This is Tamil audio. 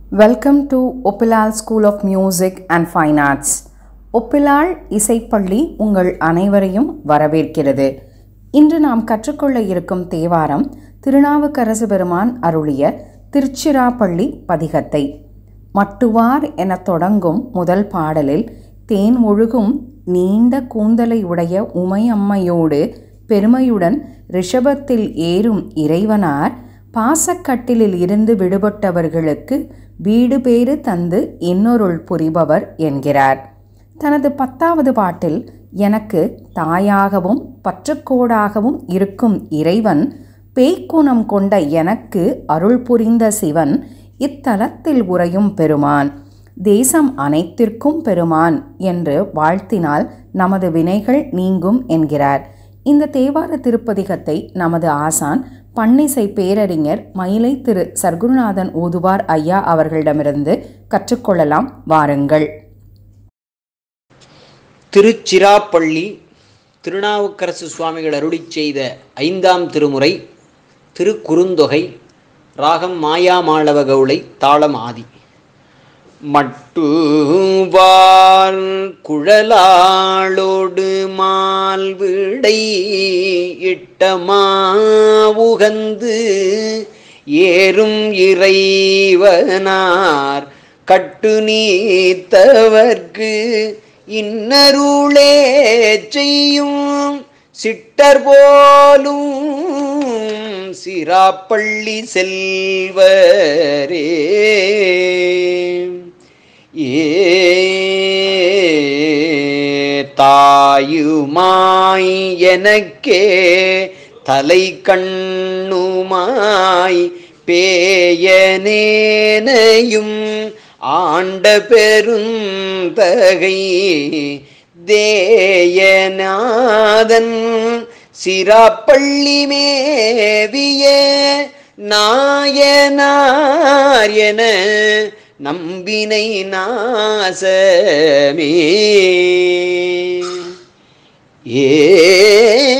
welcome to Oppilal school of music and fine arts Oppilal இசைப்பள்ளி உங்கள் அனைவரையும் வரவேற்கிறது இன்று நாம் கற்றுக்கொள்ள இருக்கும் தேவாரம் திருநாவுக்கரசு பெருமான் அருளிய திருச்சிராப்பள்ளி பதிகத்தை மட்டுவார் எனத் தொடங்கும் முதல் பாடலில் தேன் ஒழுகும் நீண்ட கூந்தலை உடைய உமையம்மையோடு பெருமையுடன் ரிஷபத்தில் ஏறும் இறைவனார் பாசக்கட்டிலில் இருந்து விடுபட்டவர்களுக்கு வீடு பேறு தந்து இன்னொருள் புரிபவர் என்கிறார் தனது பத்தாவது பாட்டில் எனக்கு தாயாகவும் பற்றுக்கோடாகவும் இருக்கும் இறைவன் பேய்க்குணம் கொண்ட எனக்கு அருள் புரிந்த சிவன் இத்தலத்தில் உறையும் பெருமான் தேசம் அனைத்திற்கும் பெருமான் என்று வாழ்த்தினால் நமது வினைகள் நீங்கும் என்கிறார் இந்த தேவார திருப்பதிகத்தை நமது ஆசான் பன்னிசை பேரறிஞர் மயிலை திரு சர்க்குருநாதன் ஓதுவார் ஐயா அவர்களிடமிருந்து கற்றுக்கொள்ளலாம் வாருங்கள் திருச்சிராப்பள்ளி திருநாவுக்கரசு சுவாமிகள் அருளிச் செய்த ஐந்தாம் திருமுறை திருக்குறுந்தொகை ராகம் மாயாமாளவ கவுளை தாளம் ஆதி மட்டுவார் குழலாளோடு மால்விடை இட்டமாவுகந்து ஏறும் இறைவனார் கட்டு நீத்தவர்க்கு இன்னருளே செய்யும் சிட்டர் போலும் சிராப்பள்ளி செல்வரே ஏ தாயுமாய் எனக்கே தலை கண்ணுமாய் பேயனேனையும் ஆண்ட பெருந்தகை தேயநாதன் சிராப்பள்ளி மேவிய நாயனார் என நம்பினை நாசமே ஏ